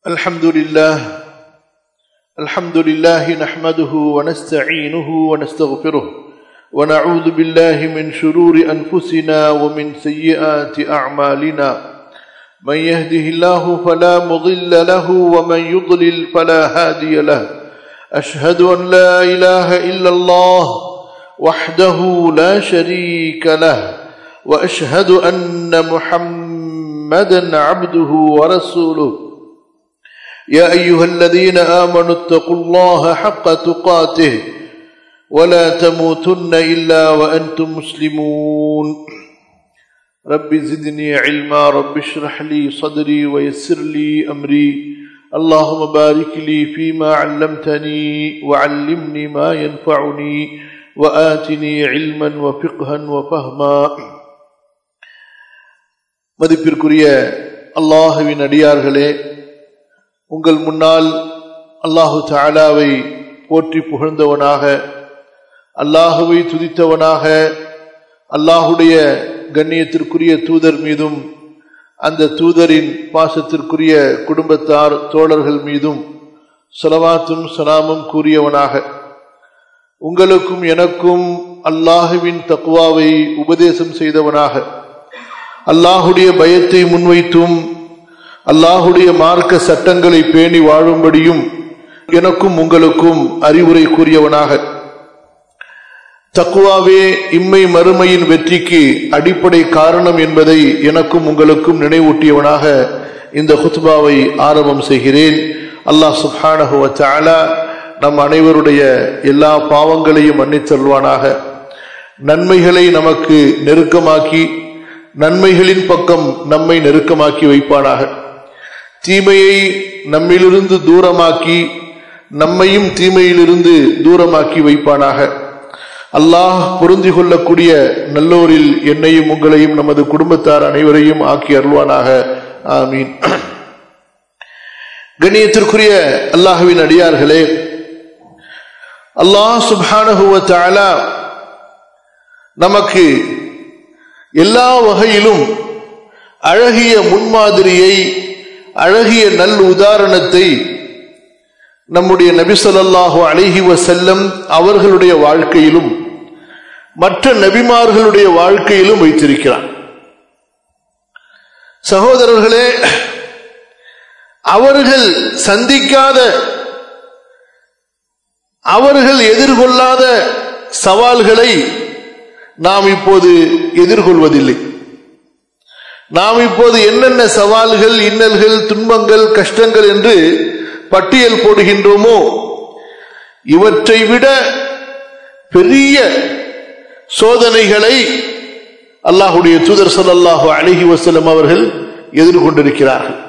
الحمد لله الحمد لله نحمده ونستعينه ونستغفره ونعوذ بالله من شرور أنفسنا ومن سيئات أعمالنا من يهده الله فلا مضل له ومن يضلل فلا هادي له أشهد أن لا إله إلا الله وحده لا شريك له وأشهد أن محمدا عبده ورسوله يا أيها الذين آمنوا اتقوا الله حق تقاته ولا تموتن إلا وأنتم مسلمون رب زدني علما رب اشرح لي صدري ويسر لي أمري اللهم بارك لي فيما علمتني وعلمني ما ينفعني وآتني علما وفقها وفهما மதிப்பிற்குரிய அல்லாஹுவின் அடியார்களே உங்கள் முன்னால் அல்லாஹு தாலாவை போற்றி புகழ்ந்தவனாக அல்லாஹுவை துதித்தவனாக அல்லாஹுடைய கண்ணியத்திற்குரிய தூதர் மீதும் அந்த தூதரின் பாசத்திற்குரிய குடும்பத்தார் தோழர்கள் மீதும் சலவாத்தும் சலாமும் கூறியவனாக உங்களுக்கும் எனக்கும் அல்லாஹுவின் தக்குவாவை உபதேசம் செய்தவனாக அல்லாஹுடைய பயத்தை முன்வைத்தும் அல்லாஹுடைய மார்க்க சட்டங்களை பேணி வாழும்படியும் எனக்கும் உங்களுக்கும் அறிவுரை கூறியவனாக தக்குவாவே இம்மை மறுமையின் வெற்றிக்கு அடிப்படை காரணம் என்பதை எனக்கும் உங்களுக்கும் நினைவூட்டியவனாக இந்த ஹுத்பாவை ஆரம்பம் செய்கிறேன் அல்லாஹ் சுஹானஹுவ நம் அனைவருடைய எல்லா பாவங்களையும் மன்னித்தருள்வானாக நன்மைகளை நமக்கு நெருக்கமாக்கி நன்மைகளின் பக்கம் நம்மை நெருக்கமாக்கி வைப்பானாக தீமையை நம்மிலிருந்து தூரமாக்கி நம்மையும் தீமையிலிருந்து தூரமாக்கி வைப்பானாக அல்லாஹ் பொருந்தி கொள்ளக்கூடிய நல்லோரில் என்னையும் உங்களையும் நமது குடும்பத்தார் அனைவரையும் ஆக்கி அருள்வானாக ஆமீன் கண்ணியத்திற்குரிய அல்லாஹுவின் அடியார்களே அல்லாஹ் சுபானகுவ நமக்கு எல்லா வகையிலும் அழகிய முன்மாதிரியை அழகிய நல் உதாரணத்தை நம்முடைய நபிசல்லாஹு அழகி வசல்லம் அவர்களுடைய வாழ்க்கையிலும் மற்ற நபிமார்களுடைய வாழ்க்கையிலும் வைத்திருக்கிறார் சகோதரர்களே அவர்கள் சந்திக்காத அவர்கள் எதிர்கொள்ளாத சவால்களை நாம் இப்போது எதிர்கொள்வதில்லை நாம் இப்போது என்னென்ன சவால்கள் இன்னல்கள் துன்பங்கள் கஷ்டங்கள் என்று பட்டியல் போடுகின்றோமோ இவற்றை விட பெரிய சோதனைகளை அல்லாஹுடைய தூதர் சொல்லல்லாஹு அழகி வசலம் அவர்கள் எதிர்கொண்டிருக்கிறார்கள்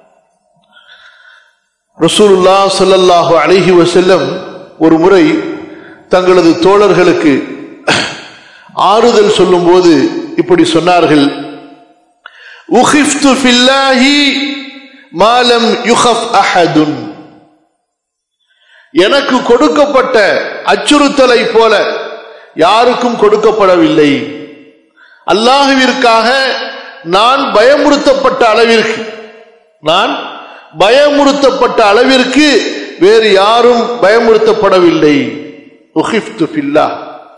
ரசூலுல்லா சொல்லல்லாஹு அழகி வசல்லம் ஒரு முறை தங்களது தோழர்களுக்கு ஆறுதல் சொல்லும் போது இப்படி சொன்னார்கள் மாலம் யுஹப் அஹதுன் எனக்கு கொடுக்கப்பட்ட அச்சுறுத்தலை போல யாருக்கும் கொடுக்கப்படவில்லை அல்லாஹுவிற்காக நான் பயமுறுத்தப்பட்ட அளவிற்கு நான் பயமுறுத்தப்பட்ட அளவிற்கு வேறு யாரும் பயமுறுத்தப்படவில்லை உஹிஃப்து ஃபில்லா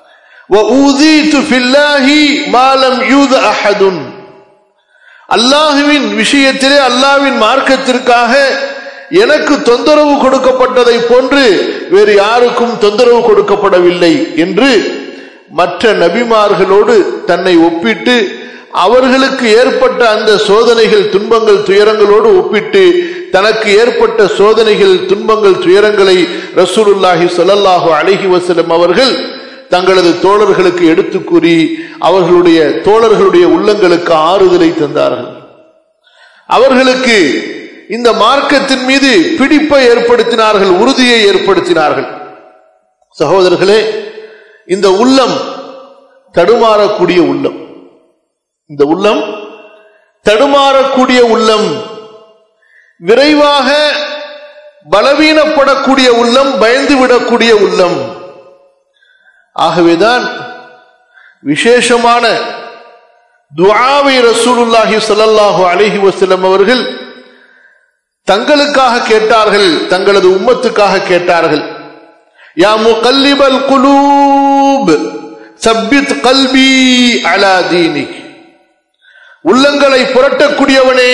அல்லாஹுவின் விஷயத்திலே அல்லாவின் மார்க்கத்திற்காக எனக்கு தொந்தரவு கொடுக்கப்பட்டதை போன்று வேறு யாருக்கும் தொந்தரவு கொடுக்கப்படவில்லை என்று மற்ற நபிமார்களோடு தன்னை ஒப்பிட்டு அவர்களுக்கு ஏற்பட்ட அந்த சோதனைகள் துன்பங்கள் துயரங்களோடு ஒப்பிட்டு தனக்கு ஏற்பட்ட சோதனைகள் துன்பங்கள் துயரங்களை ரசூலுல்லாஹி சொல்லல்லாஹு அழகி வசலம் அவர்கள் தங்களது தோழர்களுக்கு எடுத்து கூறி அவர்களுடைய தோழர்களுடைய உள்ளங்களுக்கு ஆறுதலை தந்தார்கள் அவர்களுக்கு இந்த மார்க்கத்தின் மீது பிடிப்பை ஏற்படுத்தினார்கள் உறுதியை ஏற்படுத்தினார்கள் சகோதரர்களே இந்த உள்ளம் தடுமாறக்கூடிய உள்ளம் இந்த உள்ளம் தடுமாறக்கூடிய உள்ளம் விரைவாக பலவீனப்படக்கூடிய உள்ளம் பயந்து விடக்கூடிய உள்ளம் ஆகவேதான் விசேஷமான துஆவை ரசூலுல்லாஹி ஸல்லல்லாஹு அலைஹி வஸல்லம் அவர்கள் தங்களுக்காக கேட்டார்கள் தங்களது உம்மத்துக்காக கேட்டார்கள் யா முகல்லிபல் குலூப் சப்பித் கல்வி அலா தீனிக் உள்ளங்களை புரட்டக்கூடியவனே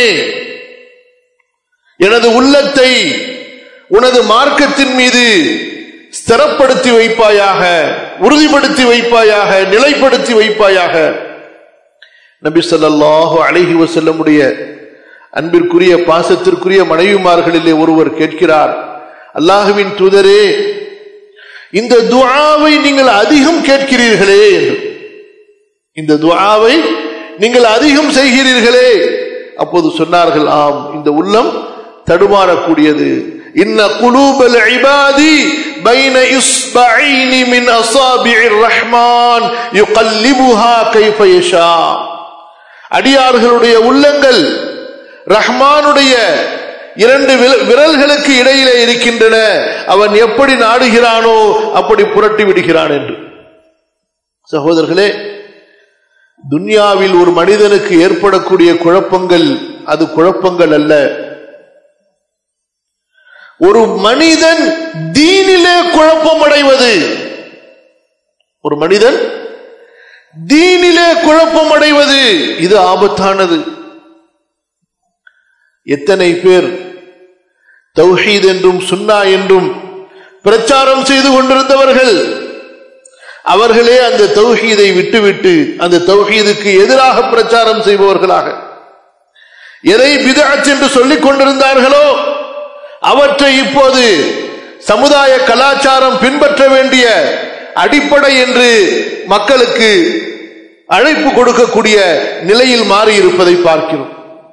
எனது உள்ளத்தை உனது மார்க்கத்தின் மீது ஸ்திரப்படுத்தி வைப்பாயாக உறுதிப்படுத்தி வைப்பாயாக நிலைப்படுத்தி வைப்பாயாக நபி ஸல்லல்லாஹு அலைஹி வஸல்லமுடைய அன்பிற்குரிய பாசத்திற்குரிய மனைவிமார்களிலே ஒருவர் கேட்கிறார் அல்லாஹுவின் தூதரே இந்த துஆவை நீங்கள் அதிகம் கேட்கிறீர்களே என்று இந்த துஆவை நீங்கள் அதிகம் செய்கிறீர்களே அப்போது சொன்னார்கள் ஆம் இந்த உள்ளம் தடுமாறக்கூடியது இன்ன குலூபல் இபாதி பைன இஸ்பைனி மின் அசாபிஇர் ரஹ்மான் யுகல்லிபுஹா கைஃப யஷா அடியார்களுடைய உள்ளங்கள் ரஹ்மானுடைய இரண்டு வில்- விரல்களுக்கு இடையிலே இருக்கின்றன அவன் எப்படி நாடுகிறானோ அப்படி புரட்டி விடுகிறான் என்று சகோதரர்களே துன்யாவில் ஒரு மனிதனுக்கு ஏற்படக்கூடிய குழப்பங்கள் அது குழப்பங்கள் அல்ல ஒரு மனிதன் தீனிலே குழப்பம் அடைவது ஒரு மனிதன் தீனிலே குழப்பம் அடைவது இது ஆபத்தானது எத்தனை பேர் தௌஹீத் என்றும் சுன்னா என்றும் பிரச்சாரம் செய்து கொண்டிருந்தவர்கள் அவர்களே அந்த தௌஹீதை விட்டுவிட்டு அந்த தௌஹீதுக்கு எதிராக பிரச்சாரம் செய்பவர்களாக எதை பிதஅத் என்று சொல்லிக் கொண்டிருந்தார்களோ அவற்றை இப்போது சமுதாய கலாச்சாரம் பின்பற்ற வேண்டிய அடிப்படை என்று மக்களுக்கு அழைப்பு கொடுக்கக்கூடிய நிலையில் மாறி இருப்பதை பார்க்கிறோம்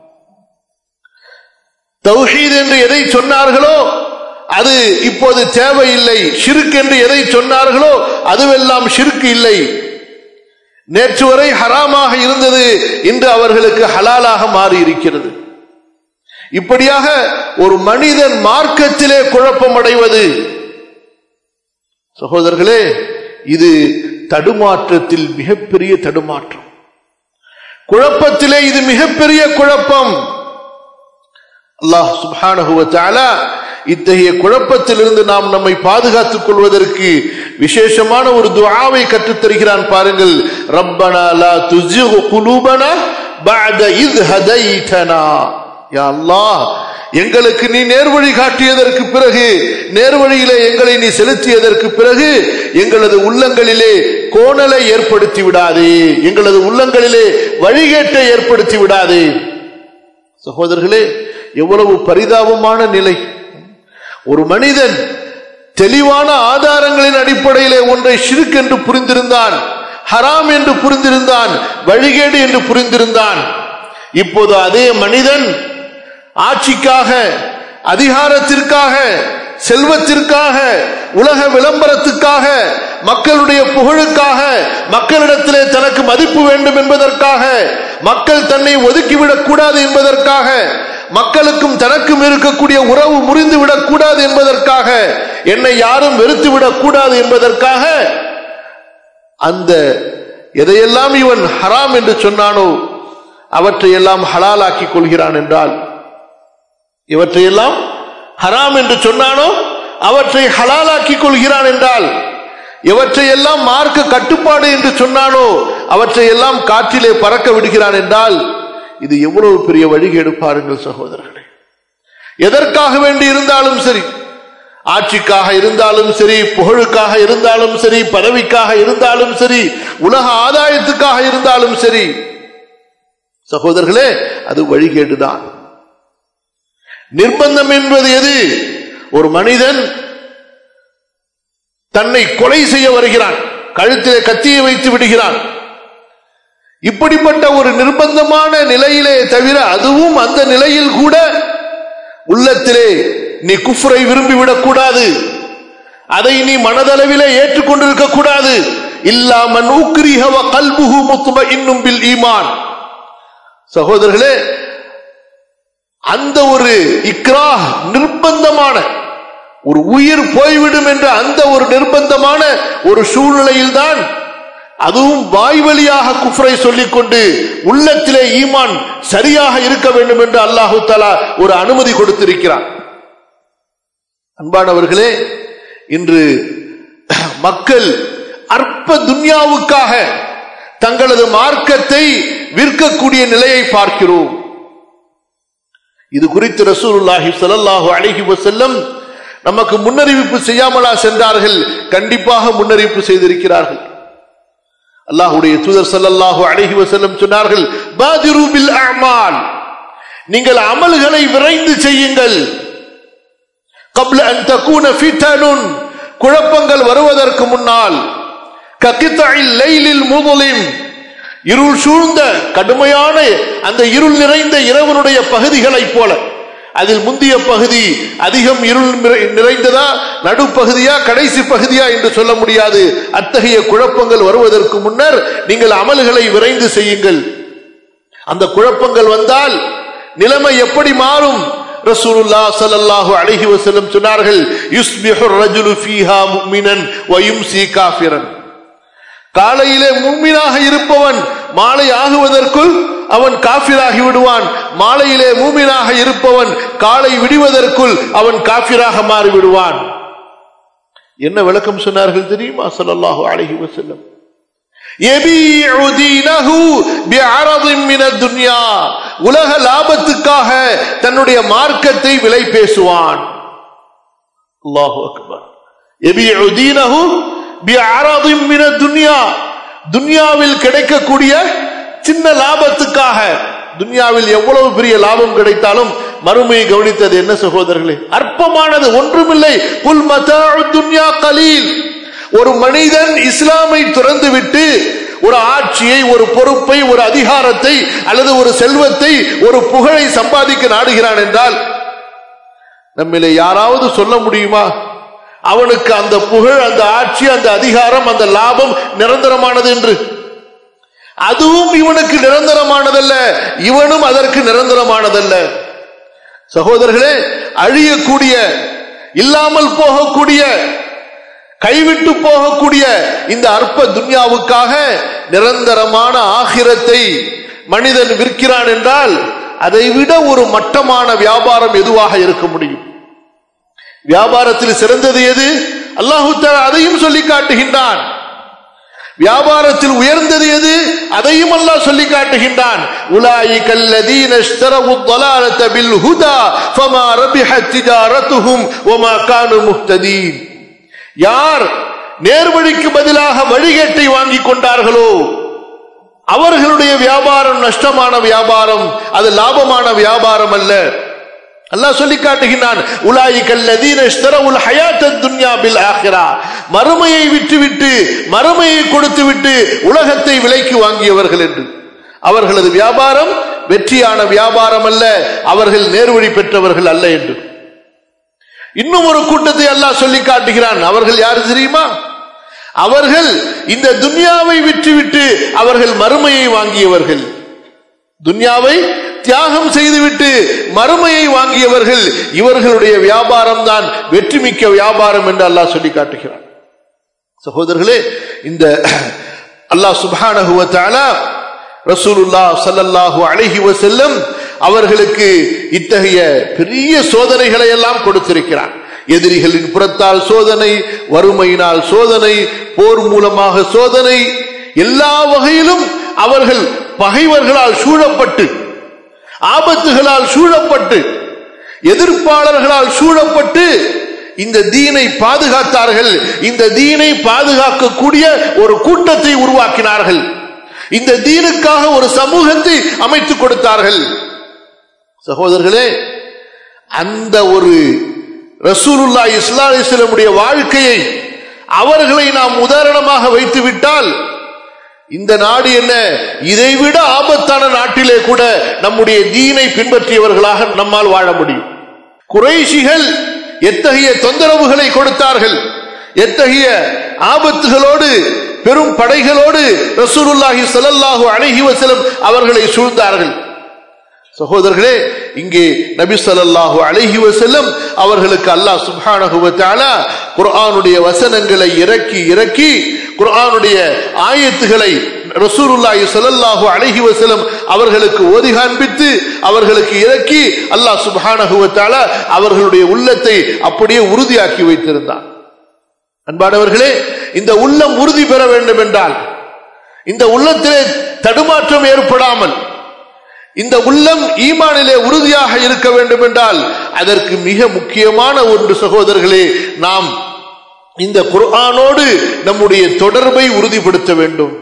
தௌஹீத் என்று எதை சொன்னார்களோ அது இப்போது தேவையில்லை ஷிர்க் என்று எதை சொன்னார்களோ அதுவெல்லாம் ஷிர்க் இல்லை நேற்று வரை ஹராமாக இருந்தது இன்று அவர்களுக்கு ஹலாலாக மாறி இருக்கிறது இப்படியாக ஒரு மனிதன் மார்க்கத்திலே குழப்பம் அடைவது சகோதரர்களே இது தடுமாற்றத்தில் மிகப்பெரிய தடுமாற்றம் குழப்பத்திலே இது மிகப்பெரிய குழப்பம் அல்லாஹ் சுப்ஹானஹு வ தஆலா இத்தகைய குழப்பத்திலிருந்து நாம் நம்மை பாதுகாத்துக் கொள்வதற்கு விசேஷமான ஒரு துஆவை கற்றுத் தருகிறான் பாருங்கள் ரப்பனா லா துஸிகு குலூபனா பஅத இத் ஹதைதனா யா அல்லாஹ் எங்களுக்கு நீ நேர்வழி காட்டியதற்கு பிறகு நேர்வழியிலே எங்களை நீ செலுத்தியதற்கு பிறகு எங்களது உள்ளங்களிலே கோணலை ஏற்படுத்தி விடாதே எங்களது உள்ளங்களிலே வழிகேட்டை ஏற்படுத்தி விடாதே சகோதரர்களே எவ்வளவு பரிதாபமான நிலை ஒரு மனிதன் தெளிவான ஆதாரங்களின் அடிப்படையிலே ஒன்றை ஷிர்க் என்று புரிந்திருந்தான் ஹராம் என்று புரிந்திருந்தான் வழிகேடு என்று புரிந்திருந்தான் இப்போது அதே மனிதன் ஆட்சிக்காக அதிகாரத்திற்காக செல்வத்திற்காக உலக விளம்பரத்துக்காக மக்களுடைய புகழுக்காக மக்களிடத்திலே தனக்கு மதிப்பு வேண்டும் என்பதற்காக மக்கள் தன்னை ஒதுக்கிவிடக் கூடாது என்பதற்காக மக்களுக்கும் தனக்கும் இருக்கக்கூடிய உறவு முறிந்துவிடக் கூடாது என்பதற்காக என்னை யாரும் வெறுத்துவிடக் கூடாது என்பதற்காக அந்த எதையெல்லாம் இவன் ஹராம் என்று சொன்னானோ அவற்றையெல்லாம் ஹலாலாக்கிக் கொள்கிறான் என்றால் இவற்றையெல்லாம் ஹராம் என்று சொன்னானோ அவற்றை ஹலாலாக்கிக் கொள்கிறான் என்றால் இவற்றையெல்லாம் மார்க்க கட்டுப்பாடு என்று சொன்னானோ அவற்றையெல்லாம் காற்றிலே பறக்க விடுகிறான் என்றால் இது எவ்வளவு பெரிய வழிகேடு பாருங்கள் சகோதரர்களே எதற்காக வேண்டி இருந்தாலும் சரி ஆட்சிக்காக இருந்தாலும் சரி புகழுக்காக இருந்தாலும் சரி பதவிக்காக இருந்தாலும் சரி உலக ஆதாயத்துக்காக இருந்தாலும் சரி சகோதரர்களே அது வழிகேடுதான் நிர்பந்தம் என்பது எது ஒரு மனிதன் தன்னை கொலை செய்ய வருகிறான் கழுத்திலே கத்தியை வைத்து விடுகிறான் இப்படிப்பட்ட ஒரு நிர்பந்தமான நிலையிலே தவிர அதுவும் அந்த நிலையில் கூட உள்ளத்திலே நீ குஃப்ரை விரும்பிவிடக் கூடாது அதை நீ மனதளவிலே ஏற்றுக்கொண்டிருக்க கூடாது இல்லாமன் ஊக்ரிஹவ கல்புஹு முத்தும இன்னும் பில் ஈமான் சகோதரர்களே அந்த ஒரு இக்ரா நிர்பந்தமான ஒரு உயிர் போய்விடும் என்ற அந்த ஒரு நிர்பந்தமான ஒரு சூழ்நிலையில்தான் அதுவும் வாய் வழியாக குஃப்ரை சொல்லிக் கொண்டு உள்ளத்திலே ஈமான் சரியாக இருக்க வேண்டும் என்று அல்லாஹு தலா ஒரு அனுமதி கொடுத்திருக்கிறார் அன்பானவர்களே இன்று மக்கள் அற்ப துன்யாவுக்காக தங்களது மார்க்கத்தை விற்கக்கூடிய நிலையை பார்க்கிறோம் இது குறித்து ரசூலுல்லாஹி ஸல்லல்லாஹு அலைஹி வஸல்லம் நமக்கு முன்னறிவிப்பு செய்யாமலா சென்றார்கள் கண்டிப்பாக முன்னறிவிப்பு செய்திருக்கிறார்கள் அல்லாஹ்வுடைய தூதர் ஸல்லல்லாஹு அலைஹி வஸல்லம் சொன்னார்கள் பாதிரு பில் அமால் நீங்கள் அமல்களை விரைந்து செய்யுங்கள் قبل أن تكون فتن குழப்பங்கள் வருவதற்கு முன்னால் ககித்தழில் லைலில் முதலிம் இருள் சூழ்ந்த கடுமையான அந்த இருள் நிறைந்த இரவனுடைய பகுதிகளைப் போல அதில் முந்திய பகுதி அதிகம் இருள் நிறை- நிறைந்ததா நடுப்பகுதியா கடைசி பகுதியா என்று சொல்ல முடியாது அத்தகைய குழப்பங்கள் வருவதற்கு முன்னர் நீங்கள் அமல்களை விரைந்து செய்யுங்கள் அந்த குழப்பங்கள் வந்தால் நிலைமை எப்படி மாறும் ரசூலுல்லாஹ் ஸல்லல்லாஹு அலைஹி வஸல்லம் சொன்னார்கள் யுஸ்பிஹு ரஜுலு ஃபீஹா முஃமினன் வ யும்சி காஃபிரன் காலையிலே மூமினாக இருப்பவன் மாலை ஆகுவதற்குள் அவன் காஃபிராகி விடுவான் மாலையிலே மூமினாக இருப்பவன் காலை விடுவதற்குள் அவன் காஃபிராக மாறி விடுவான் என்ன விளக்கம் சொன்னார்கள் தெரியுமா ஸல்லல்லாஹு அலைஹி வஸல்லம் يبيع دينه بعرض من الدنيا உலக லாபத்துக்காக தன்னுடைய மார்க்கத்தை விலை பேசுவான் அல்லாஹு அக்பர் يبيع دينه بعرض من الدنيا துன்யாவில் கிடைக்கக்கூடிய சின்ன லாபத்துக்காக துன்யாவில் எவ்வளவு பெரிய லாபம் கிடைத்தாலும் மறுமையை கவனித்தது என்ன சகோதரர்களே அற்பமானது ஒன்றுமில்லை புல் மதாஉ துன்யா கலீல் ஒரு மனிதன் இஸ்லாமை துறந்துவிட்டு ஒரு ஆட்சியை ஒரு பொறுப்பை ஒரு அதிகாரத்தை அல்லது ஒரு செல்வத்தை ஒரு புகழை சம்பாதிக்க நாடுகிறான் என்றால் நம்மிலே யாராவது சொல்ல முடியுமா அவனுக்கு அந்த புகழ் அந்த ஆட்சி அந்த அதிகாரம் அந்த லாபம் நிரந்தரமானது என்று அதுவும் இவனுக்கு நிரந்தரமானதல்ல இவனும் அதற்கு நிரந்தரமானதல்ல சகோதரர்களே அழியக்கூடிய இல்லாமல் போகக்கூடிய கைவிட்டு போகக்கூடிய இந்த அற்ப துன்யாவுக்காக நிரந்தரமான ஆகிரத்தை மனிதன் விற்கிறான் என்றால் அதை விட ஒரு மட்டமான வியாபாரம் எதுவாக இருக்க முடியும் வியாபாரத்தில் சிறந்தது எது அல்லாஹு தஆலா அதையும் சொல்லி காட்டுகின்றான் வியாபாரத்தில் உயர்ந்தது எது அதையும் அல்லாஹ் சொல்லி காட்டுகின்றான் உலாயிக அல்லதீன இஷ்தரவு الضلالة بالهدى فما ربحت تجارتهم وما كانوا مهتدين யார் நேர்வழிக்கு பதிலாக வழிகேட்டை வாங்கிக் கொண்டார்களோ அவர்களுடைய வியாபாரம் நஷ்டமான வியாபாரம் அது லாபமான வியாபாரம் அல்ல அல்லாஹ் சொல்லி காட்டுகின்றான் உலாயிகல்லதீன இஷ்தரவுல் ஹயாத்தத் துன்யா பில் ஆஹிரா மறுமையை விட்டுவிட்டு மறுமையை கொடுத்துவிட்டு உலகத்தை விலைக்கு வாங்கியவர்கள் என்று அவர்களது வியாபாரம் வெற்றியான வியாபாரம் அல்ல அவர்கள் நேர்வழி பெற்றவர்கள் அல்ல என்று இன்னும் ஒரு கூட்டத்தை அல்லாஹ் சொல்லி காட்டுகிறான் அவர்கள் யாரு தெரியுமா அவர்கள் இந்த துன்யாவை விற்றுவிட்டு அவர்கள் மறுமையை வாங்கியவர்கள் துன்யாவை தியாகம் செய்துவிட்டு மறுமையை வாங்கியவர்கள் இவர்களுடைய வியாபாரம் தான் வெற்றி மிக்க வியாபாரம் என்று அல்லாஹ் சொல்லி காட்டுகிறான் சகோதரர்களே இந்த அல்லாஹ் சுப்ஹானஹு வ தஆலா ரசூலுல்லாஹ் ஸல்லல்லாஹு அலைஹி வஸல்லம் அவர்களுக்கு இத்தகைய பெரிய சோதனைகளை எல்லாம் கொடுத்திருக்கிறார் எதிரிகளின் புறத்தால் சோதனை வறுமையினால் சோதனை போர் மூலமாக சோதனை எல்லா வகையிலும் அவர்கள் பகைவர்களால் சூழப்பட்டு ஆபத்துகளால் சூழப்பட்டு எதிர்ப்பாளர்களால் சூழப்பட்டு இந்த தீனை பாதுகாத்தார்கள் இந்த தீனை பாதுகாக்கக்கூடிய ஒரு கூட்டத்தை உருவாக்கினார்கள் இந்த தீனுக்காக ஒரு சமூகத்தை அமைத்துக் கொடுத்தார்கள் சகோதரர்களே அந்த ஒரு ரசூலுல்லா இஸ்லா இஸ்லாமுடைய வாழ்க்கையை அவர்களை நாம் உதாரணமாக வைத்து விட்டால் இந்த நாடு என்ன இதைவிட ஆபத்தான நாட்டிலே கூட நம்முடைய தீனை பின்பற்றியவர்களாக நம்மால் வாழ முடியும் குறைஷிகள் எத்தகைய தொந்தரவுகளை கொடுத்தார்கள் எத்தகைய ஆபத்துகளோடு பெரும் படைகளோடு ரசூலுல்லாஹி ஸல்லல்லாஹு அலைஹி வஸல்லம் அவர்களை சூழ்ந்தார்கள் சகோதரர்களே இங்கே நபி ஸல்லல்லாஹு அலைஹி வஸல்லம் அவர்களுக்கு அல்லாஹ் சுப்ஹானஹு வ தஆலா குர்ஆனுடைய வசனங்களை இறக்கி இறக்கி குர்ஆனுடைய ஆயத்துகளை ரசூலுல்லாஹி ஸல்லல்லாஹு அலைஹி வஸல்லம் அவர்களுக்கு ஓதி காண்பித்து அவர்களுக்கு இறக்கி அல்லாஹ் சுப்ஹானஹு வ தஆலா அவர்களுடைய உள்ளத்தை அப்படியே உறுதியாக்கி வைத்திருந்தான் அன்பானவர்களே இந்த உள்ளம் உறுதி பெற வேண்டும் என்றால் இந்த உள்ளத்திலே தடுமாற்றம் ஏற்படாமல் இந்த உள்ளம் ஈமானிலே உறுதியாக இருக்க வேண்டும் என்றால் அதற்கு மிக முக்கியமான ஒன்று சகோதரர்களே நாம் இந்த குர்ஆனோடு நம்முடைய தொடர்பை உறுதிப்படுத்த வேண்டும்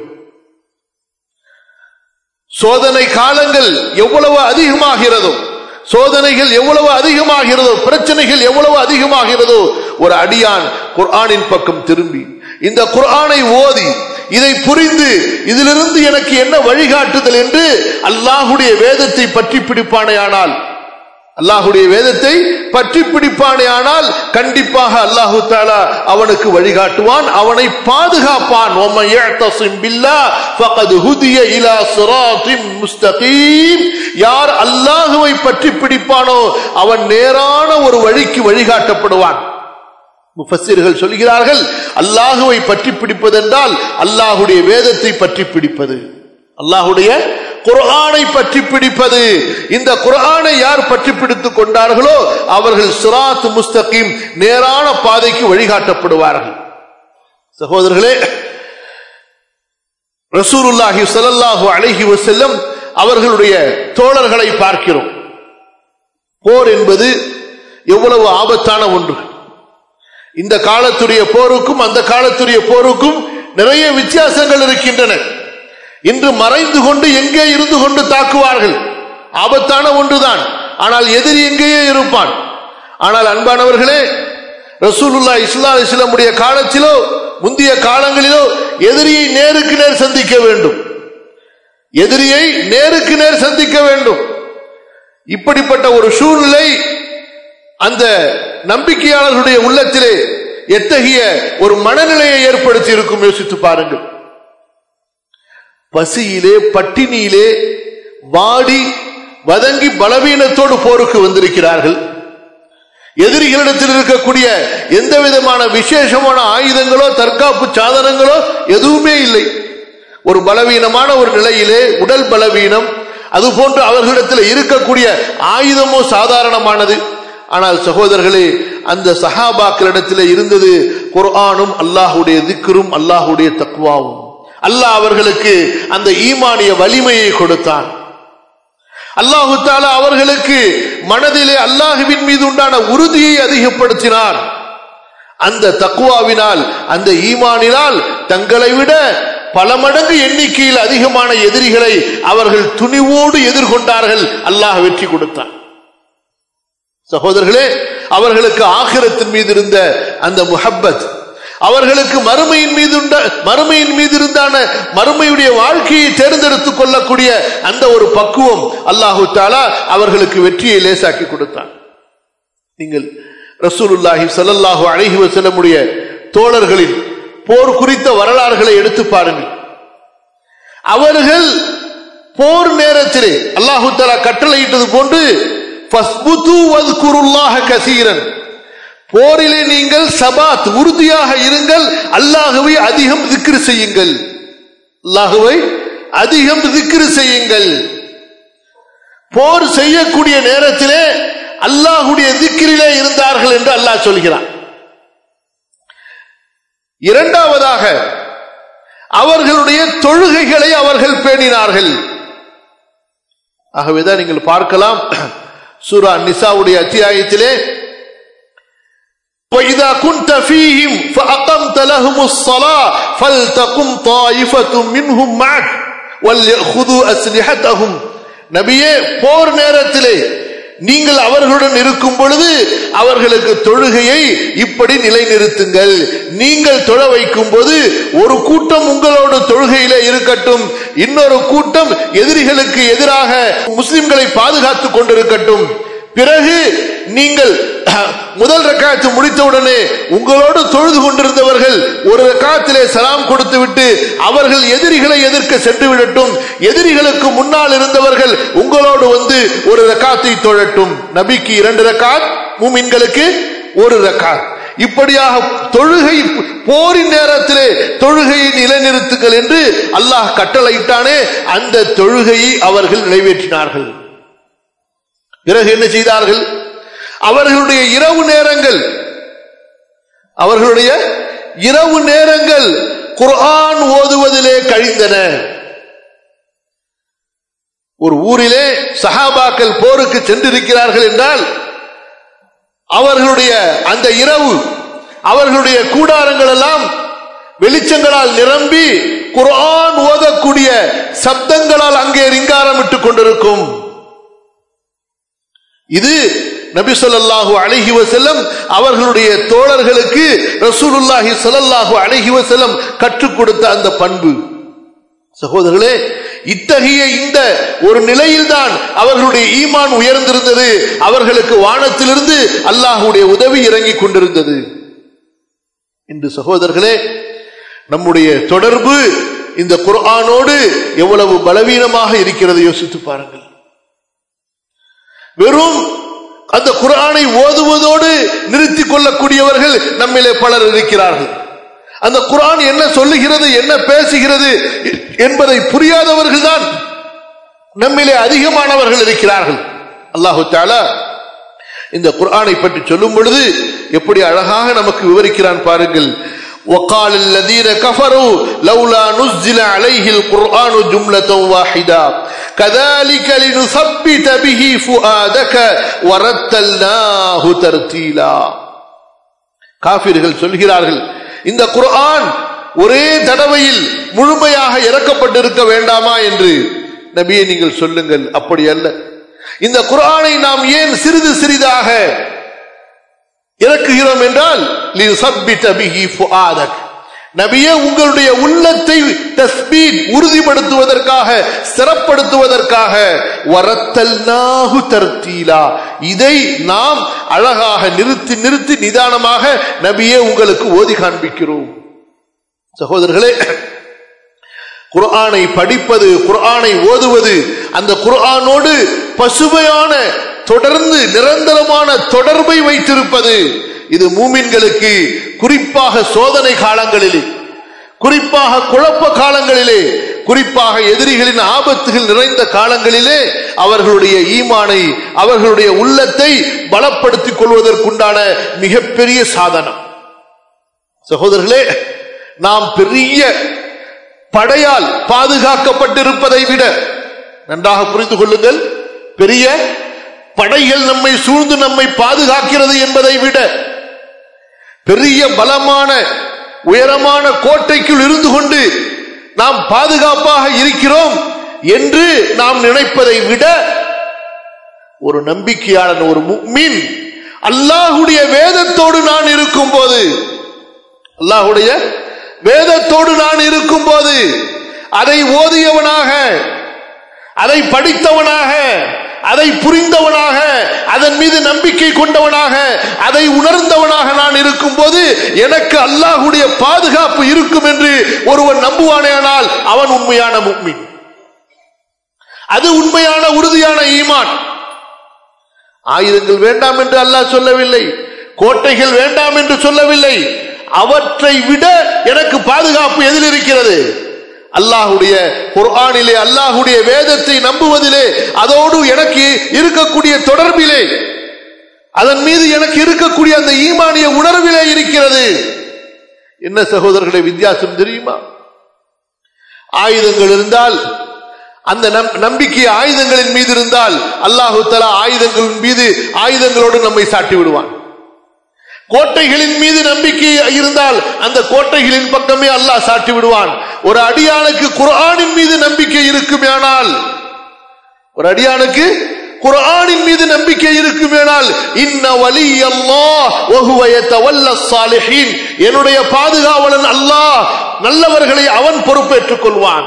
சோதனை காலங்கள் எவ்வளவு அதிகமாகிறதோ சோதனைகள் எவ்வளவு அதிகமாகிறதோ பிரச்சனைகள் எவ்வளவு அதிகமாகிறதோ ஒரு அடியான் குர்ஆனின் பக்கம் திரும்பி இந்த குர்ஆனை ஓதி இதை புரிந்து இதிலிருந்து எனக்கு என்ன வழிகாட்டுதல் என்று அல்லாஹுடைய வேதத்தை பற்றி பிடிப்பானேயானால் அல்லாஹுடைய வேதத்தை பற்றி பிடிப்பானேயானால் கண்டிப்பாக அல்லாஹு தாலா அவனுக்கு வழிகாட்டுவான் அவனை பாதுகாப்பான் وَمَن يَعْتَصِمْ بِاللَّهِ فَقَدْ هُدِيَ إِلَى صِرَاطٍ مُسْتَقِيمٍ யார் அல்லாஹுவை பற்றி பிடிப்பானோ அவன் நேரான ஒரு வழிக்கு வழிகாட்டப்படுவான் முஃபஸ்ஸிர்கள் சொல்கிறார்கள் அல்லாஹுவை பற்றி பிடிப்பதென்றால் அல்லாஹுடைய வேதத்தை பற்றி பிடிப்பது அல்லாஹுடைய குர்ஆனை பற்றி பிடிப்பது இந்த குர்ஆனை யார் பற்றி பிடித்துக் கொண்டார்களோ அவர்கள் சிராத் முஸ்தகீம் நேரான பாதைக்கு வழிகாட்டப்படுவார்கள் சகோதரர்களே ரசூலுல்லாஹி ஸல்லல்லாஹு அலைஹி வஸல்லம் அவர்களுடைய தோழர்களை பார்க்கிறோம் போர் என்பது எவ்வளவு ஆபத்தான ஒன்று இந்த காலத்துடைய போருக்கும் அந்த காலத்துடைய போருக்கும் நிறைய வித்தியாசங்கள் இருக்கின்றன இன்று மறைந்து கொண்டு எங்கே இருந்து கொண்டு தாக்குவார்கள் ஆபத்தான ஒன்றுதான் ஆனால் எதிரி எங்கேயே இருப்பான் ஆனால் அன்பானவர்களே ரசூலுல்லா இஸ்லா இஸ்லாமுடைய காலத்திலோ முந்தைய காலங்களிலோ எதிரியை நேருக்கு நேர் சந்திக்க வேண்டும் எதிரியை நேருக்கு நேர் சந்திக்க வேண்டும் இப்படிப்பட்ட ஒரு சூழ்நிலை அந்த நம்பிக்கையாளர்களுடைய உள்ளத்திலே எத்தகைய ஒரு மனநிலையை ஏற்படுத்தி இருக்கும் யோசித்து பாருங்கள் பசியிலே பட்டினியிலே வாடி வதங்கி பலவீனத்தோடு போருக்கு வந்திருக்கிறார்கள் எதிரிகளிடத்தில் இருக்கக்கூடிய எந்த விதமான விசேஷமான ஆயுதங்களோ தற்காப்பு சாதனங்களோ எதுவுமே இல்லை ஒரு பலவீனமான ஒரு நிலையிலே உடல் பலவீனம் அதுபோன்று அவர்களிடத்தில் இருக்கக்கூடிய ஆயுதமோ சாதாரணமானது ஆனால் சகோதரர்களே அந்த சஹாபாக்களிடத்தில் இருந்தது குர்ஆனும் அல்லாஹுடைய திக்ரும் அல்லாஹுடைய தக்குவாவும் அல்லாஹ் அவர்களுக்கு அந்த ஈமானிய வலிமையை கொடுத்தான் அல்லாஹு தாலா அவர்களுக்கு மனதிலே அல்லாஹுவின் மீது உண்டான உறுதியை அதிகப்படுத்தினார் அந்த தக்குவாவினால் அந்த ஈமானினால் தங்களை விட பல மடங்கு எண்ணிக்கையில் அதிகமான எதிரிகளை அவர்கள் துணிவோடு எதிர்கொண்டார்கள் அல்லாஹ் வெற்றி கொடுத்தான் சகோதரர்களே அவர்களுக்கு ஆகிரத்தின் மீது இருந்த அந்த முஹப்பத் அவர்களுக்கு மறுமையின் மீது உண்ட மறுமையின் மீது இருந்தான மறுமையுடைய வாழ்க்கையை தேர்ந்தெடுத்துக் கொள்ளக்கூடிய அந்த ஒரு பக்குவம் அல்லாஹு தாலா அவர்களுக்கு வெற்றியை லேசாக்கி கொடுத்தான் நீங்கள் ரசூலுல்லாஹி ஸல்லல்லாஹு அலைஹி வஸல்லமுடைய தோழர்களின் போர் குறித்த வரலாறுகளை எடுத்து பாருங்கள் அவர்கள் போர் நேரத்திலே அல்லாஹு தாலா கட்டளையிட்டது போன்று ஃபஸ்புது வذ்குருல்லாஹ கஸீரன் போரிலே நீங்கள் சபாத் உறுதியாக இருங்கள் அல்லாஹுவை அதிகம் திக்ரு செய்யுங்கள் அல்லாஹுவை அதிகம் திக்ரு செய்யுங்கள் போர் செய்யக்கூடிய நேரத்திலே அல்லாஹுடைய திக்கிரிலே இருந்தார்கள் என்று அல்லாஹ் சொல்கிறான் இரண்டாவதாக அவர்களுடைய தொழுகைகளை அவர்கள் பேணினார்கள் ஆகவேதான் நீங்கள் பார்க்கலாம் சூரா நிசாவுடைய அத்தியாயத்திலே وإذا كنت فيهم فأقمت لهم الصلاة فلتقم طائفة منهم معك وليأخذوا أسلحتهم நபியே போர் நேரத்திலே நீங்கள் அவர்களுடன் இருக்கும் பொழுது அவர்களுக்கு தொழுகையை இப்படி நிலைநிறுத்துங்கள் நீங்கள் தொழ வைக்கும் போது ஒரு கூட்டம் உங்களோட தொழுகையிலே இருக்கட்டும் இன்னொரு கூட்டம் எதிரிகளுக்கு எதிராக முஸ்லிம்களை பாதுகாத்துக் கொண்டிருக்கட்டும் பிறகு நீங்கள் முதல் ரக்காத்து முடித்தவுடனே உங்களோடு தொழுது கொண்டிருந்தவர்கள் ஒரு ரக்காத்திலே சலாம் கொடுத்து விட்டு அவர்கள் எதிரிகளை எதிர்க்க சென்று விடட்டும் எதிரிகளுக்கு முன்னால் இருந்தவர்கள் உங்களோடு வந்து ஒரு ரக்காத்தை தொழட்டும் நபிக்கு இரண்டு ரக்காத் மூமின்களுக்கு ஒரு ரக்காத் இப்படியாக தொழுகை போரின் நேரத்திலே தொழுகையை நிலைநிறுத்துங்கள் என்று அல்லாஹ் கட்டளையிட்டானே அந்த தொழுகையை அவர்கள் நிறைவேற்றினார்கள் பிறகு என்ன செய்தார்கள் அவர்களுடைய இரவு நேரங்கள் அவர்களுடைய இரவு நேரங்கள் குர்ஆன் ஓதுவதிலே கழிந்தன ஒரு ஊரிலே சஹாபாக்கள் போருக்கு சென்றிருக்கிறார்கள் என்றால் அவர்களுடைய அந்த இரவு அவர்களுடைய கூடாரங்கள் எல்லாம் வெளிச்சங்களால் நிரம்பி குர்ஆன் ஓதக்கூடிய சப்தங்களால் அங்கே ரிங்காரமிட்டுக் கொண்டிருக்கும் இது நபி ஸல்லல்லாஹு அலைஹி வஸல்லம் அவர்களுடைய தோழர்களுக்கு ரசூலுல்லாஹி ஸல்லல்லாஹு அலைஹி வஸல்லம் கற்றுக் கொடுத்த அந்த பண்பு சகோதரர்களே இத்தகைய இந்த ஒரு நிலையில்தான் அவர்களுடைய ஈமான் உயர்ந்திருந்தது அவர்களுக்கு வானத்திலிருந்து அல்லாஹுடைய உதவி இறங்கிக் கொண்டிருந்தது இன்று சகோதரர்களே நம்முடைய தொடர்பு இந்த குர்ஆனோடு எவ்வளவு பலவீனமாக இருக்கிறது யோசித்து பாருங்கள் வெறும் அந்த குர்ஆனை ஓதுவதோடு நிறுத்திக் கொள்ளக்கூடியவர்கள் நம்மிலே பலர் இருக்கிறார்கள் அந்த குர்ஆன் என்ன சொல்லுகிறது என்ன பேசுகிறது என்பதை புரியாதவர்கள் தான் நம்மிலே அதிகமானவர்கள் இருக்கிறார்கள் அல்லாஹு தாலா இந்த குர்ஆனை பற்றி சொல்லும் பொழுது எப்படி அழகாக நமக்கு விவரிக்கிறான் பாருங்கள் وقال الذين كفروا لولا نزل عليه القرآن جملة واحدة كذلك لنثبت به فؤادك ورتلناه ترتيلا காபிர்கள் சொல்கிறார்கள் இந்த குர்ஆன் ஒரே தடவையில் முழுமையாக இறக்கப்பட்டிருக்க வேண்டாமா என்று நபியை நீங்கள் சொல்லுங்கள் அப்படி அல்ல இந்த குர்ஆனை நாம் ஏன் சிறிது சிறிதாக இறக்குகிறோம் என்றால் நபியே உங்களுடைய உள்ளத்தை தஸ்பீத் உறுதிப்படுத்துவதற்காக ஸ்திரப்படுத்துவதற்காக வரத்தல் நாகு தர்த்தீலா இதை நாம் அழகாக நிறுத்தி நிறுத்தி நிதானமாக நபியே உங்களுக்கு ஓதி காண்பிக்கிறோம் சகோதரர்களே குர்ஆனை படிப்பது குர்ஆனை ஓதுவது அந்த குர்ஆனோடு பசுமையான தொடர்ந்து நிரந்தரமான தொடர்பை வைத்திருப்பது இது மூமின்களுக்கு குறிப்பாக சோதனை காலங்களிலே குறிப்பாக குழப்ப காலங்களிலே குறிப்பாக எதிரிகளின் ஆபத்துகள் நிறைந்த காலங்களிலே அவர்களுடைய ஈமானை அவர்களுடைய உள்ளத்தை பலப்படுத்திக் கொள்வதற்குண்டான மிகப்பெரிய சாதனம் சகோதரர்களே நாம் பெரிய படையால் பாதுகாக்கப்பட்டிருப்பதை விட நன்றாக புரிந்து கொள்ளுங்கள் பெரிய படைகள் நம்மை சூழ்ந்து நம்மை பாதுகாக்கிறது என்பதை விட பெரிய பலமான உயரமான கோட்டைக்குள் இருந்து கொண்டு நாம் பாதுகாப்பாக இருக்கிறோம் என்று நாம் நினைப்பதை விட ஒரு நம்பிக்கையாளன் ஒரு முக்மின் அல்லாஹுடைய வேதத்தோடு நான் இருக்கும் போது அல்லாஹுடைய வேதத்தோடு நான் இருக்கும் போது அதை ஓதியவனாக அதை படித்தவனாக அதை புரிந்தவனாக அதன் மீது நம்பிக்கை கொண்டவனாக அதை உணர்ந்தவனாக நான் இருக்கும் போது எனக்கு அல்லாஹுடைய பாதுகாப்பு இருக்கும் என்று ஒருவன் நம்புவானேனால் அவன் உண்மையான முக்மின் அது உண்மையான உறுதியான ஈமான் ஆயுதங்கள் வேண்டாம் என்று அல்லாஹ் சொல்லவில்லை கோட்டைகள் வேண்டாம் என்று சொல்லவில்லை அவற்றை விட எனக்கு பாதுகாப்பு எதில் இருக்கிறது அல்லாஹுடைய குர்ஆனிலே அல்லாஹுடைய வேதத்தை நம்புவதிலே அதோடு எனக்கு இருக்கக்கூடிய தொடர்பிலே அதன் மீது எனக்கு இருக்கக்கூடிய அந்த ஈமானிய உணர்விலே இருக்கிறது என்ன சகோதரர்களை வித்தியாசம் தெரியுமா ஆயுதங்கள் இருந்தால் அந்த நம்பிக்கை ஆயுதங்களின் மீது இருந்தால் அல்லாஹு தலா ஆயுதங்களின் மீது ஆயுதங்களோடு நம்மை சாட்டி விடுவான் கோட்டைகளின் மீது நம்பிக்கை இருந்தால் அந்த கோட்டைகளின் பக்கமே அல்லாஹ் சாட்டி விடுவான் ஒரு அடியானுக்கு குர்ஆனின் மீது நம்பிக்கை இருக்குமேனால் ஒரு அடியானுக்கு குர்ஆனின் மீது நம்பிக்கை இருக்குமேனால் இன்ன வலி சாலிஹீன் என்னுடைய பாதுகாவலன் அல்லாஹ் நல்லவர்களை அவன் பொறுப்பேற்றுக் கொள்வான்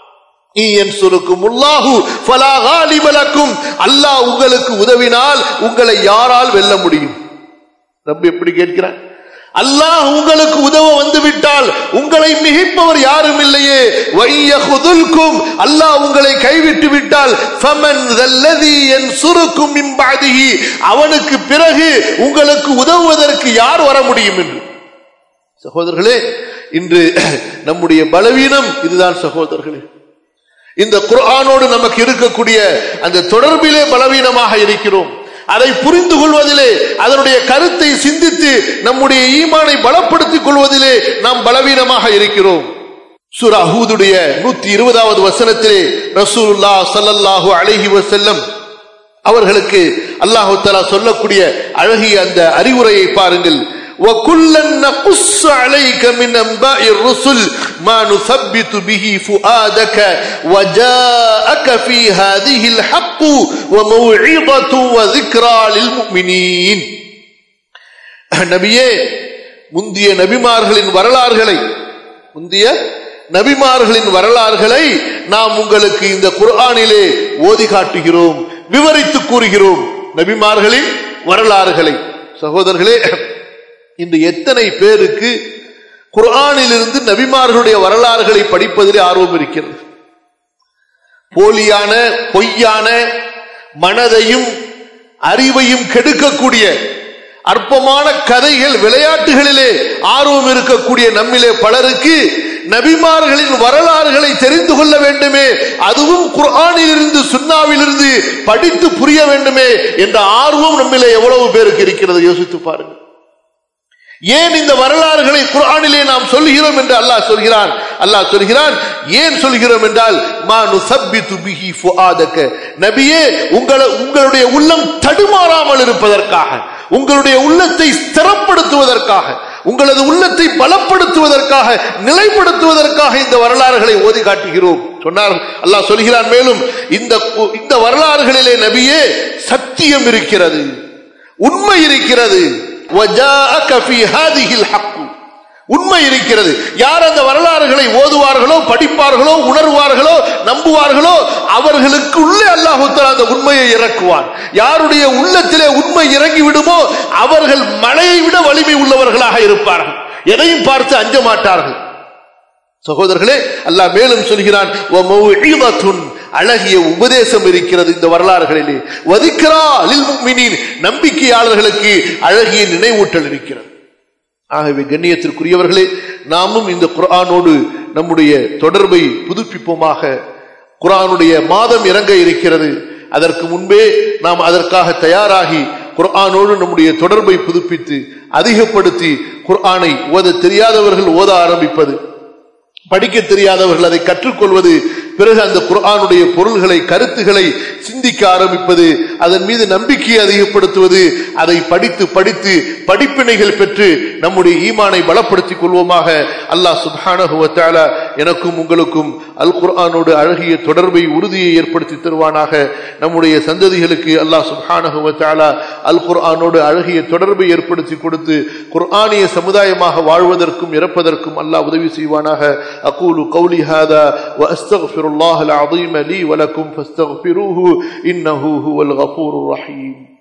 அல்லாஹ் உங்களுக்கு உதவினால் உங்களை யாரால் வெல்ல முடியும் ரப்ப எப்படி கேட்கிறான் அல்லாஹ் உங்களுக்கு உதவ வந்து விட்டால் உங்களை மிகைப்பவர் யாரும் இல்லையே வையகுதுல்கும் அல்லாஹ் உங்களை கைவிட்டு விட்டால் ஃபமன் தல்லதி யன்சுருக்கும் மின் பஅதிஹி அவனுக்கு பிறகு உங்களுக்கு உதவுவதற்கு யார் வர முடியும் என்று சகோதரர்களே இன்று நம்முடைய பலவீனம் இதுதான் சகோதரர்களே இந்த குர்ஆனோடு நமக்கு இருக்கக்கூடிய அந்த தொடர்பிலே பலவீனமாக இருக்கிறோம் அதை புரிந்து கொள்வதிலே அதனுடைய கருத்தை சிந்தித்து நம்முடைய ஈமானை பலப்படுத்திக் கொள்வதிலே நாம் பலவீனமாக இருக்கிறோம் சூரா ஹூதுடைய நூத்தி இருபதாவது வசனத்திலே ரசூலுல்லா ஸல்லல்லாஹு அலைஹி வஸல்லம் அவர்களுக்கு அல்லாஹு தஆலா சொல்லக்கூடிய அழகிய அந்த அறிவுரையை பாருங்கள் وَكُلًّا نَقُصُّ عَلَيْكَ مِنْ أَنْبَاءِ الرُّسُلِ مَا نُثَبِّتُ بِهِ فُؤَادَكَ وَجَاءَكَ فِي هَذِهِ الْحَقُّ وَمَوْعِظَةٌ وَذِكْرَى لِلْمُؤْمِنِينَ நபியே முந்திய நபிமார்களின் வரலாறுகளை முந்திய நபிமார்களின் வரலாறுகளை நாம் உங்களுக்கு இந்த குர்ஆனிலே ஓதி காட்டுகிறோம் விவரித்து கூறுகிறோம் நபிமார்களின் வரலாறுகளை சகோதரர்களே இன்று எத்தனை பேருக்கு குர்ஆனிலிருந்து நபிமார்களுடைய வரலாறுகளை படிப்பதிலே ஆர்வம் இருக்கிறது போலியான பொய்யான மனதையும் அறிவையும் கெடுக்கக்கூடிய அற்பமான கதைகள் விளையாட்டுகளிலே ஆர்வம் இருக்கக்கூடிய நம்மிலே பலருக்கு நபிமார்களின் வரலாறுகளை தெரிந்து கொள்ள வேண்டுமே அதுவும் குர்ஆனிலிருந்து சுன்னாவிலிருந்து படித்து புரிய வேண்டுமே என்ற ஆர்வம் நம்மிலே எவ்வளவு பேருக்கு இருக்கிறது யோசித்து பாருங்கள் ஏன் இந்த வரலாறுகளை குர்ஆனிலே நாம் சொல்கிறோம் என்று அல்லாஹ் சொல்கிறான் அல்லாஹ் சொல்கிறான் ஏன் சொல்கிறோம் என்றால் மா நுசப்பித்து பிஹி ஃபுஆதக நபியே உங்களை உங்களுடைய உள்ளம் தடுமாறாமல் இருப்பதற்காக உங்களுடைய உள்ளத்தை ஸ்திரப்படுத்துவதற்காக உங்களது உள்ளத்தை பலப்படுத்துவதற்காக நிலைப்படுத்துவதற்காக இந்த வரலாறுகளை ஓதி காட்டுகிறோம் சொன்னார் அல்லாஹ் சொல்கிறான் மேலும் இந்த இந்த வரலாறுகளிலே நபியே சத்தியம் இருக்கிறது உண்மை இருக்கிறது وَجَاءَكَ فِي هَذِهِ الْحَقُّ உண்மை இருக்கிறது யார் அந்த வரலாறுகளை ஓதுவார்களோ படிப்பார்களோ உணர்வார்களோ நம்புவார்களோ அவர்களுக்கு உள்ளே அல்லாஹு தஆலா அந்த உண்மையை இறக்குவான் யாருடைய உள்ளத்திலே உண்மை இறங்கி விடுமோ அவர்கள் மலையை விட வலிமை உள்ளவர்களாக இருப்பார்கள் எதையும் பார்த்து அஞ்ச மாட்டார்கள் சகோதரர்களே அல்லாஹ் மேலும் சொல்கிறான் "வமௌஇதத்துன்" அழகிய உபதேசம் இருக்கிறது இந்த வரலாறுகளிலே வதிக்கிறா அலில் முக்மினின் நம்பிக்கையாளர்களுக்கு அழகிய நினைவூட்டல் இருக்கிறது ஆகவே கண்ணியத்திற்குரியவர்களே நாமும் இந்த குர்ஆனோடு நம்முடைய தொடர்பை புதுப்பிப்போமாக குர்ஆனுடைய மாதம் இறங்க இருக்கிறது அதற்கு முன்பே நாம் அதற்காக தயாராகி குர்ஆனோடு நம்முடைய தொடர்பை புதுப்பித்து அதிகப்படுத்தி குர்ஆனை ஓத தெரியாதவர்கள் ஓத ஆரம்பிப்பது படிக்க தெரியாதவர்கள் அதை கற்றுக்கொள்வது பிறகு அந்த குர்ஆனுடைய பொருள்களை கருத்துக்களை சிந்திக்க ஆரம்பிப்பது அதன் மீது நம்பிக்கையை அதிகப்படுத்துவது அதை படித்து படித்து படிப்பினைகள் பெற்று நம்முடைய ஈமானை பலப்படுத்திக் கொள்வோமாக அல்லாஹ் சுப்ஹானஹு வ தஆலா எனக்கும் உங்களுக்கும் அல் குர்ஆனோடு அழகிய தொடர்பை உறுதியை ஏற்படுத்தி தருவானாக நம்முடைய சந்ததிகளுக்கு அல்லாஹ் சுப்ஹானஹு வ தஆலா அல் குர்ஆனோடு அழகிய தொடர்பை ஏற்படுத்தி கொடுத்து குர்ஆனிய சமுதாயமாக வாழ்வதற்கும் இறப்பதற்கும் அல்லாஹ் உதவி செய்வானாக அகூலு கௌலி ஹாதா وأستغفر الله العظيم لي ولكم فاستغفروه إنه هو الغفور الرحيم